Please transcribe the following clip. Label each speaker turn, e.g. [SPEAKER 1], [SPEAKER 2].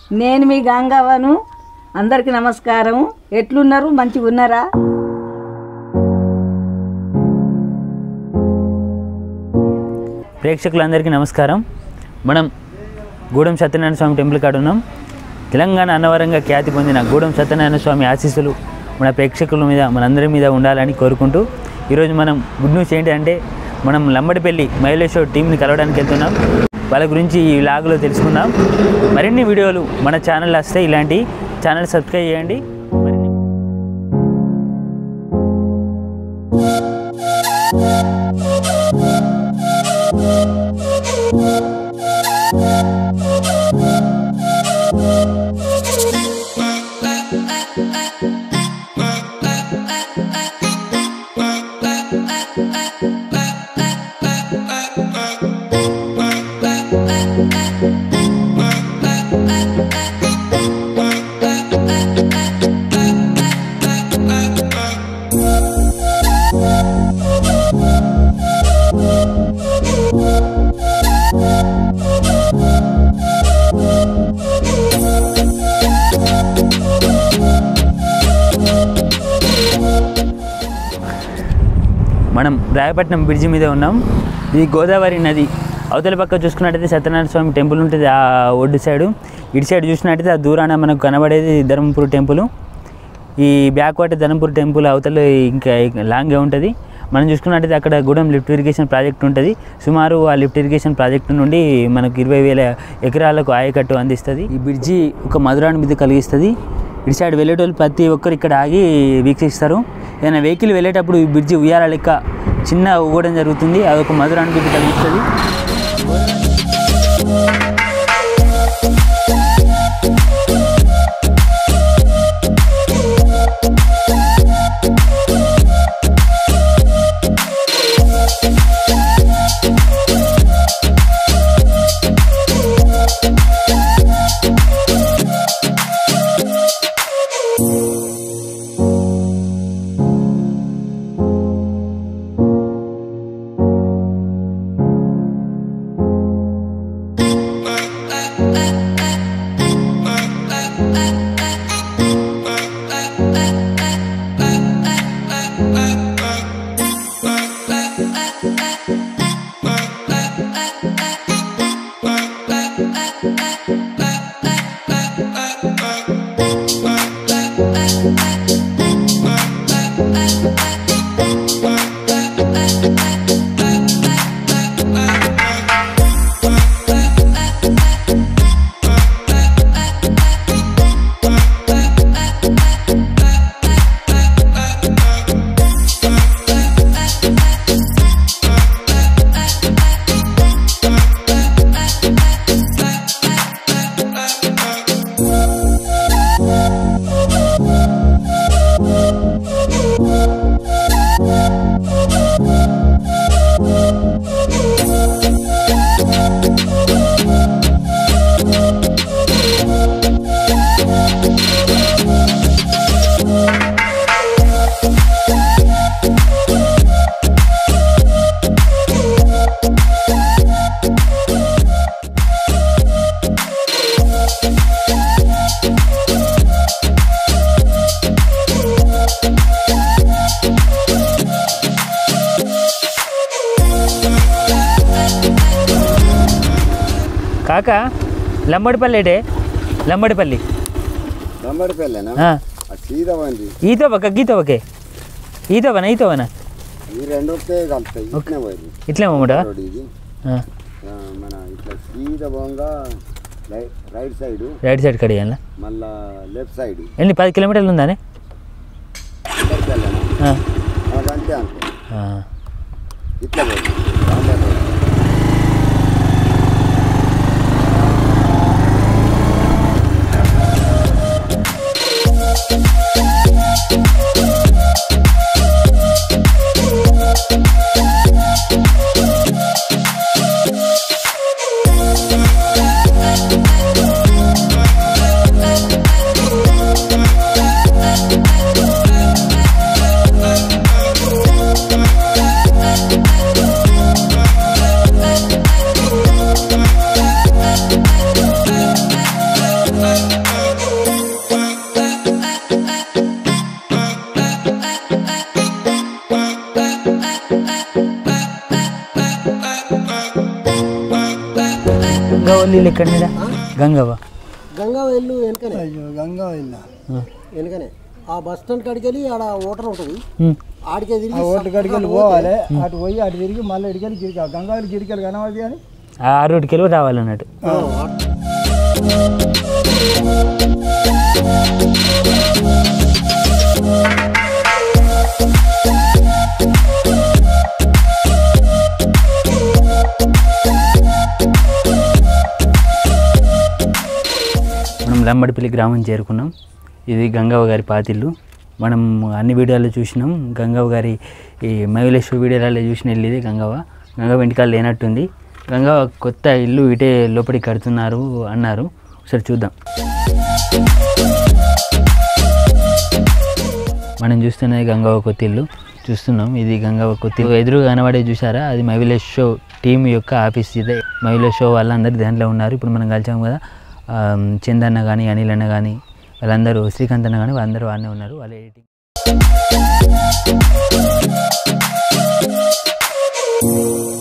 [SPEAKER 1] నేను మీ గంగవ్వను అందరికి నమస్కారం ఎట్లున్నారు మంచిగా ఉన్నారా
[SPEAKER 2] ప్రేక్షకులందరికీ నమస్కారం మనం గూడెం సత్యనారాయణ స్వామి టెంపుల్ కాడ ఉన్నాం తెలంగాణ అన్నవరంగా ఖ్యాతి పొందిన గూడెం సత్యనారాయణ స్వామి ఆశీస్సులు మన ప్రేక్షకుల మీద మనందరి మీద ఉండాలని కోరుకుంటూ ఈరోజు మనం గుడ్ న్యూస్ ఏంటంటే మనం లంబడిపల్లి మైలేషో టీంని కలవడానికి వెళ్తున్నాం వాళ్ళ గురించి ఈ లాగ్లో తెలుసుకుందాం మరిన్ని వీడియోలు మన ఛానల్ వస్తే ఇలాంటి ఛానల్ సబ్స్క్రైబ్ చేయండి మరిన్ని మనం రాయపట్నం బ్రిడ్జి మీద ఉన్నాం ఇది గోదావరి నది అవతల పక్క చూసుకున్నట్టయితే సత్యనారాయణ స్వామి టెంపుల్ ఉంటుంది ఆ ఒడ్డు సైడు ఇటు సైడ్ చూసినట్టయితే ఆ దూరాన మనకు కనబడేది ధర్మపురి టెంపుల్ ఈ బ్యాక్ వాటర్ ధర్మపురి టెంపుల్ అవతల ఇంకా లాంగే ఉంటుంది మనం చూసుకున్నట్టయితే అక్కడ గూడెం లిఫ్ట్ ఇరిగేషన్ ప్రాజెక్ట్ ఉంటుంది సుమారు ఆ లిఫ్ట్ ఇరిగేషన్ ప్రాజెక్టు నుండి మనకు ఇరవై వేల ఎకరాలకు ఆయకట్టు అందిస్తుంది ఈ బ్రిడ్జి ఒక మధురానుభూతి కలిగిస్తుంది ఇటు సైడ్ వెళ్ళేటోళ్ళు ప్రతి ఒక్కరు ఇక్కడ ఆగి వీక్షిస్తారు ఏదైనా వెహికల్ వెళ్ళేటప్పుడు ఈ బ్రిడ్జి ఉయ్యాల లెక్క చిన్న ఊగడం జరుగుతుంది అదొక మధుర అనుభూతి కలిగిస్తుంది కాక లంబడిపల్లి ఏటే లంబడిపల్లి
[SPEAKER 3] నంబడిపల్లెనా
[SPEAKER 2] ఆ.
[SPEAKER 3] ఆ సీదా ఉంది
[SPEAKER 2] ఈతో పక్క గీత ఒకే ఈతోవనా ఈతోవనా
[SPEAKER 3] ఈ రెండు ఒకే కలుస్తాయి ఇట్లనే పోయింది
[SPEAKER 2] ఇట్లే మమ్మట
[SPEAKER 3] రోడ్ ఇది ఆ, మన ఇట్లా సీదా పోగా రైట్ సైడ్
[SPEAKER 2] రైట్ సైడ్ కడియాలా
[SPEAKER 3] మళ్ళా లెఫ్ట్ సైడ్
[SPEAKER 2] ఎన్ని పది కిలోమీటర్లు ఉందానే
[SPEAKER 3] నంబడిపల్లెనా
[SPEAKER 2] ఆ,
[SPEAKER 3] మాకు అంతే అనుకో
[SPEAKER 2] ఆ.
[SPEAKER 3] ఇట్లా పోయింది రాంబర్ రోడ్.
[SPEAKER 4] Thank
[SPEAKER 2] ఇల్లు ఎక్కడ మీద గంగవ్వ
[SPEAKER 4] గంగా వెళ్ళు వెనకనే
[SPEAKER 5] గంగా వెళ్ళా
[SPEAKER 2] ఆ.
[SPEAKER 4] వెనకనే ఆ బస్ స్టాండ్ కాడికి వెళ్ళి ఆడ ఓటర్ ఉంటుంది
[SPEAKER 2] ఉమ్.
[SPEAKER 4] ఆడికే తిరిగి
[SPEAKER 5] ఓటు గడికి వెళ్ళి పోవాలి అటు పోయి అటు తిరిగి మళ్ళీ ఇడికెళ్ళి గిరిక గంగావరి గిరికెళ్ళి కనబడి అని
[SPEAKER 2] ఆ రోడ్డుకి వెళ్ళి రావాలన్నట్టు మనం లంబడిపల్లి గ్రామం చేరుకున్నాం ఇది గంగవ్వ గారి పాతిల్లు మనం అన్ని వీడియోల్లో చూసినాం గంగవ్వ గారి ఈ మహిళేశ్వర వీడియోలలో చూసిన ఇల్లు ఇది గంగవ్వ గంగవ్వ ఇంటికాడ లేనట్టుంది గంగవ్వ కొత్త ఇల్లు ఇటే లోపలికి కడుతున్నారు అన్నారు ఒకసారి చూద్దాం మనం చూస్తున్నది గంగవ్వ కొత్త ఇల్లు చూస్తున్నాం ఇది గంగవ్వ కొత్త ఇల్లు. ఎదురు కనబడే చూసారా అది మహిళేష్ షో టీం యొక్క ఆఫీస్ ఇదే మహిళేష్ షో వాళ్ళందరూ దాంట్లో ఉన్నారు ఇప్పుడు మనం కలిసాం కదా ఆ, చందన్న కానీ అనిల్ అన్న కానీ వాళ్ళందరూ శ్రీకాంత్ అన్న కానీ వాళ్ళందరూ వాడినే ఉన్నారు వాళ్ళ ఎడిటింగ్